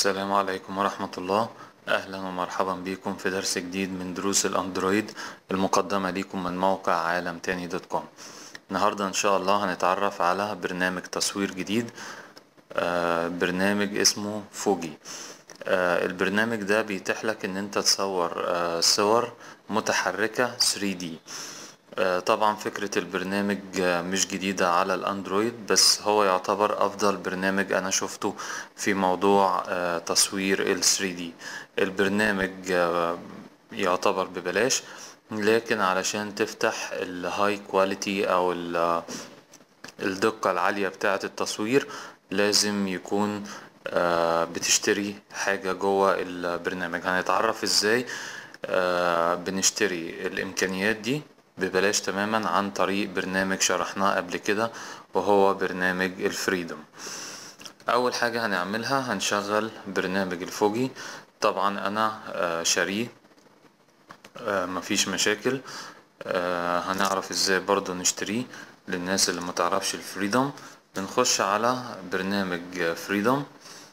السلام عليكم ورحمة الله أهلا ومرحبا بكم في درس جديد من دروس الأندرويد المقدمة لكم من موقع عالم تاني دوت كوم النهاردة إن شاء الله هنتعرف على برنامج تصوير جديد آه، برنامج اسمه فوجي آه، البرنامج ده بيتيح لك إن أنت تصور آه، صور متحركة 3D آه، طبعا فكرة البرنامج آه، مش جديدة على الأندرويد بس هو يعتبر أفضل برنامج أنا شفته في موضوع آه، تصوير ال 3D البرنامج آه، يعتبر ببلاش لكن علشان تفتح الهاي كواليتي أو ال- الدقة العالية بتاعة التصوير لازم يكون آه، بتشتري حاجة جوه البرنامج هنتعرف ازاي آه، بنشتري الإمكانيات دي ببلاش تماما عن طريق برنامج شرحناه قبل كده وهو برنامج الفريدوم أول حاجة هنعملها هنشغل برنامج الفوجي طبعا أنا آه، شاريه آه، مفيش مشاكل آه، هنعرف ازاي برضو نشتريه للناس اللي متعرفش الفريدوم بنخش على برنامج فريدوم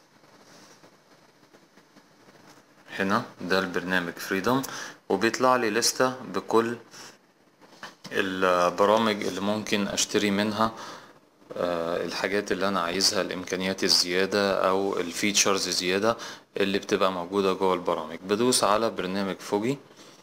هنا ده البرنامج فريدوم وبيطلع لي لستة بكل البرامج اللي ممكن اشتري منها آه، الحاجات اللي انا عايزها الامكانيات الزيادة او الفيتشرز الزيادة اللي بتبقى موجودة جوه البرامج بدوس على برنامج فوجي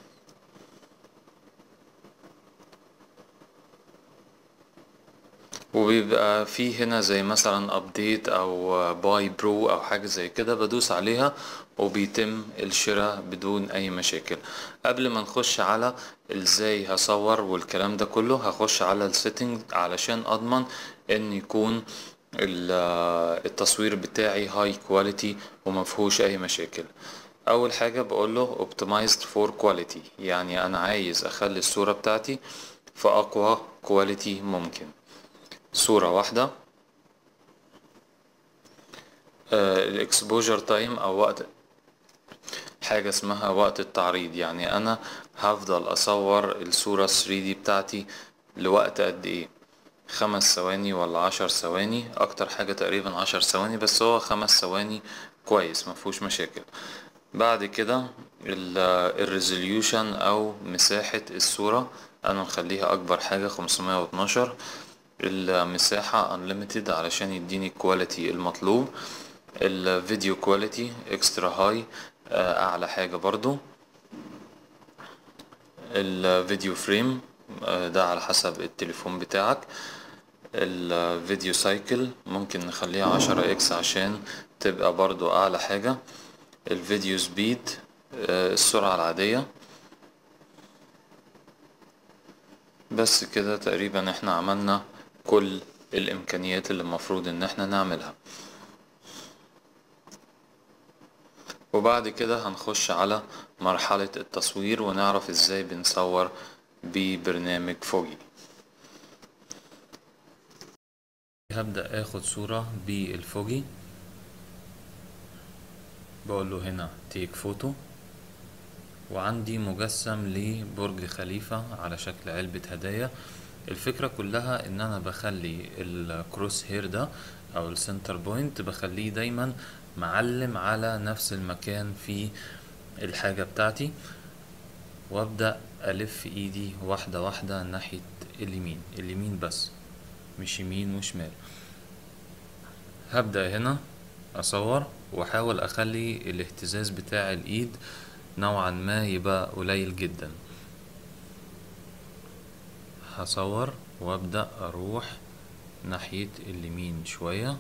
وبيبقى في هنا زي مثلا ابديت او باي برو او حاجة زي كده بدوس عليها وبيتم الشراء بدون اي مشاكل قبل ما نخش على ازاي هصور والكلام ده كله هخش على السيتنج علشان اضمن ان يكون ال- التصوير بتاعي هاي كواليتي ومفهوش اي مشاكل اول حاجة بقوله optimized for quality يعني انا عايز اخلي الصورة بتاعتي في اقوى كواليتي ممكن صورة واحدة الاكسبوجر تايم او وقت حاجة اسمها وقت التعريض يعني انا هفضل اصور الصورة 3D بتاعتي لوقت قد ايه خمس ثواني ولا عشر ثواني اكتر حاجة تقريبا عشر ثواني بس هو خمس ثواني كويس مفهوش مشاكل بعد كده الريزوليوشن او مساحة الصورة انا مخليها اكبر حاجة 512 المساحة unlimited علشان يديني الكواليتي المطلوب الفيديو كواليتي اكسترا هاي اعلى حاجة برضو الفيديو فريم ده على حسب التليفون بتاعك الفيديو سايكل ممكن نخليها عشرة اكس عشان تبقى برضو اعلى حاجة الفيديو سبيد السرعة العادية بس كده تقريبا احنا عملنا كل الامكانيات اللي المفروض ان احنا نعملها وبعد كده هنخش على مرحلة التصوير ونعرف ازاي بنصور ببرنامج فوجي هبدأ اخد صورة بالفوجي بقول له هنا تيك فوتو وعندي مجسم لبرج خليفة على شكل علبة هدايا الفكرة كلها ان انا بخلي الكروس هير ده او السنتر بوينت بخليه دايما معلم على نفس المكان في الحاجة بتاعتي وابدأ الف ايدي واحدة واحدة ناحية اليمين اليمين بس مش يمين وشمال هبدأ هنا اصور واحاول اخلي الاهتزاز بتاع الايد نوعا ما يبقى قليل جدا هصور وابدأ اروح ناحية اليمين شوية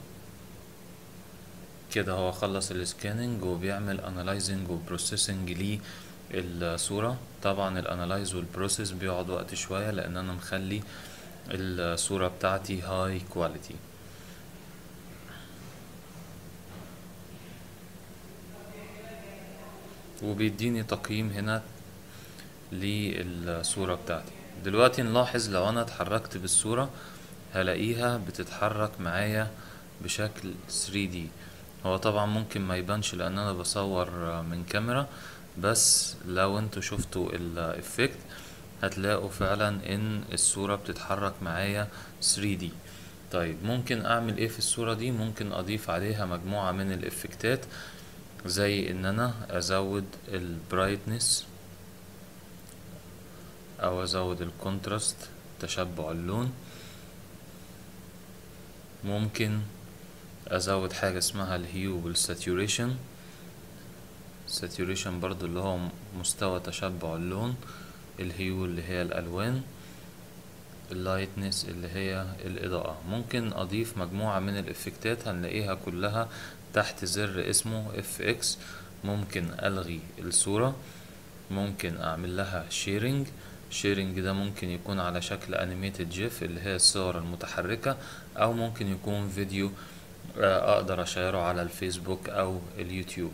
كده هو خلص السكاننج وبيعمل انالايزنج وبروسيسنج للصورة طبعا الانالايز والبروسيس بيقعد وقت شوية لان انا مخلي الصورة بتاعتي هاي كواليتي وبيديني تقييم هنا للصورة بتاعتي دلوقتي نلاحظ لو انا اتحركت بالصورة هلاقيها بتتحرك معايا بشكل 3D هو طبعا ممكن ما يبانش لان انا بصور من كاميرا بس لو انتوا شفتوا الافكت هتلاقوا فعلا ان الصورة بتتحرك معايا 3D طيب ممكن اعمل ايه في الصورة دي ممكن اضيف عليها مجموعة من الافكتات زي ان انا ازود البرايتنس او ازود الكونتراست تشبع اللون ممكن ازود حاجة اسمها الهيو والساتوريشن ساتوريشن برضو اللي هو مستوى تشبع اللون الهيو اللي هي الالوان اللايتنس اللي هي الاضاءة ممكن اضيف مجموعة من الافكتات هنلاقيها كلها تحت زر اسمه FX ممكن الغي الصورة ممكن اعمل لها شيرنج شيرنج ده ممكن يكون على شكل انيميتد جيف اللي هي الصور المتحركة او ممكن يكون فيديو اقدر اشيره على الفيسبوك او اليوتيوب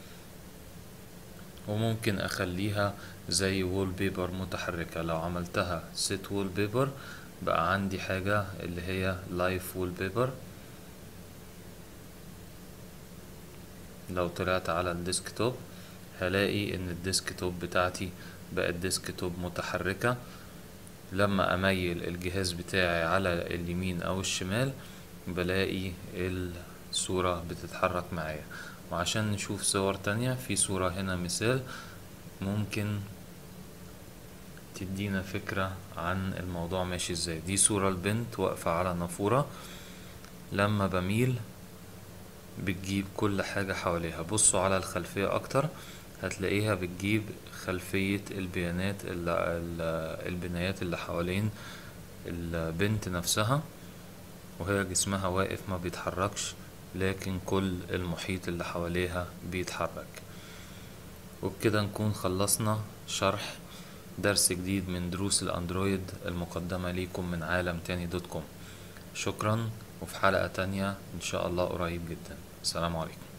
وممكن اخليها زي وول بيبر متحركة لو عملتها سيت وول بيبر بقى عندي حاجة اللي هي لايف وول بيبر لو طلعت على الديسكتوب هلاقي ان الديسكتوب بتاعتي بقت ديسكتوب متحركة لما اميل الجهاز بتاعي على اليمين او الشمال بلاقي الصورة بتتحرك معايا وعشان نشوف صور تانية في صورة هنا مثال ممكن تدينا فكرة عن الموضوع ماشي ازاي دي صورة البنت واقفة على نافورة لما بميل بتجيب كل حاجة حواليها بصوا على الخلفية اكتر هتلاقيها بتجيب خلفية البيانات اللي البنايات اللي حوالين البنت نفسها وهي جسمها واقف ما بيتحركش لكن كل المحيط اللي حواليها بيتحرك وبكده نكون خلصنا شرح درس جديد من دروس الاندرويد المقدمة ليكم من عالم تاني دوت كوم شكرا وفي حلقة تانية ان شاء الله قريب جدا السلام عليكم